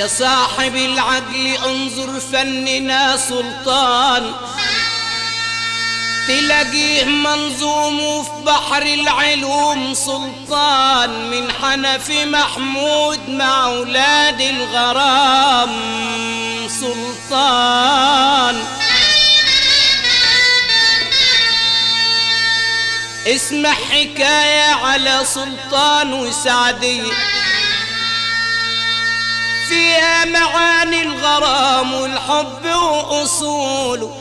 يا صاحب العقل انظر فننا سلطان تلاقيه منظوم في بحر العلوم سلطان من حنفي محمود مع اولاد الغرام سلطان اسمع حكاية على سلطان وسعدية فيها معاني الغرام والحب وأصوله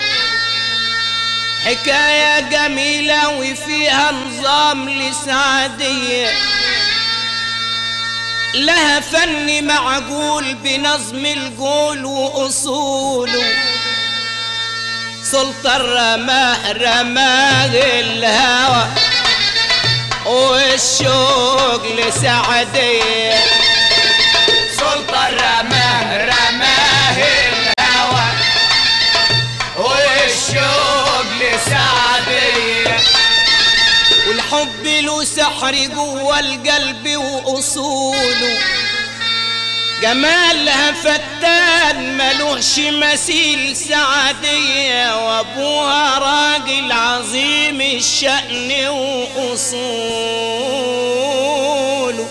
حكاية جميلة وفيها نظام لسعدية لها فن معقول بنظم القول وأصوله سلطان رماه رماه الهوى والشوق لسعدية سلطان رماه رماه الهوى والشوق لسعدية والحب له سحر جوه القلب وأصوله جمالها فتان ملوش مثيل سعدية وابوها راجل عظيم الشأن وأصوله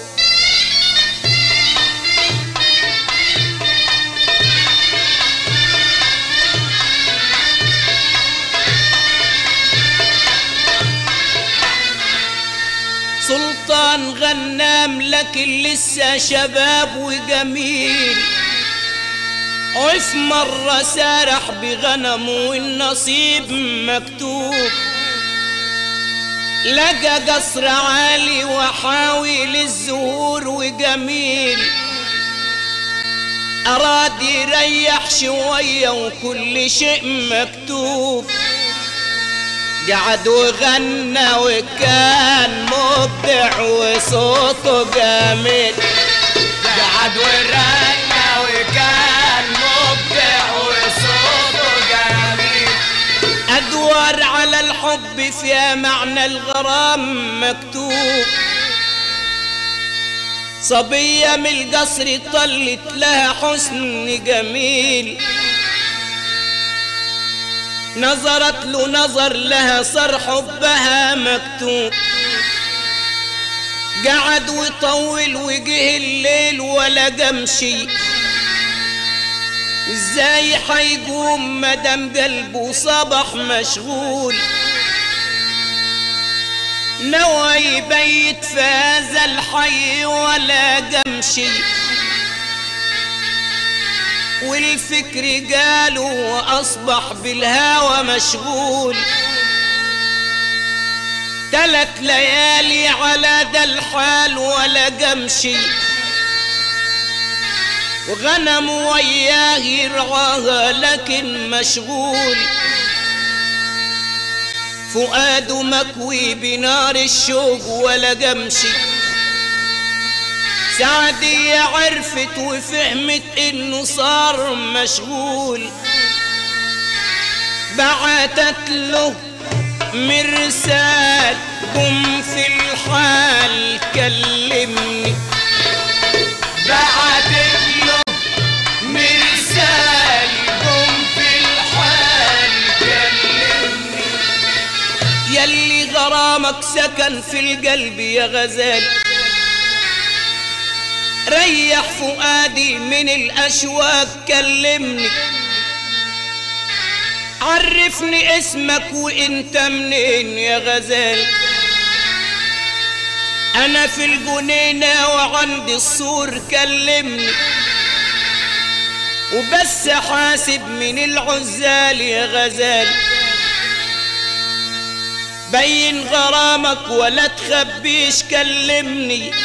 سلطان غنام لكن لسه شباب وجميل وفي مرة سارح بغنم والنصيب مكتوب لقى قصر عالي وحاوي للزهور وجميل أراد يريح شوية وكل شيء مكتوب قعد وغنى وكان مبدع وصوته جميل قعد ورنا وكان مبدع وصوته جميل أدوار على الحب فيها معنى الغرام مكتوب صبية من القصر طلت لها حسن جميل نظرت له نظر لها صار حبها مكتوب قعد وطول وجه الليل ولا قمشي ازاي حيقوم مدام قلبه صبح مشغول نوى يبيت في هذا الحي ولا قمشي والفكر قالوا وأصبح بالهوى مشغول تلت ليالي على ذا الحال ولا قمشي وغنم وياه يرعاها لكن مشغول فؤاده مكوي بنار الشوق ولا قمشي سعدية عرفت وفهمت انه صار مشغول بعتت له مرسال قم في الحال كلمني بعتت له مرسال قم في الحال كلمني يلي غرامك سكن في القلب يا غزال ريح فؤادي من الأشواق كلمني عرفني اسمك وانت منين يا غزال انا في الجنينة وعندي السور كلمني وبس حاسب من العزال يا غزال بين غرامك ولا تخبيش كلمني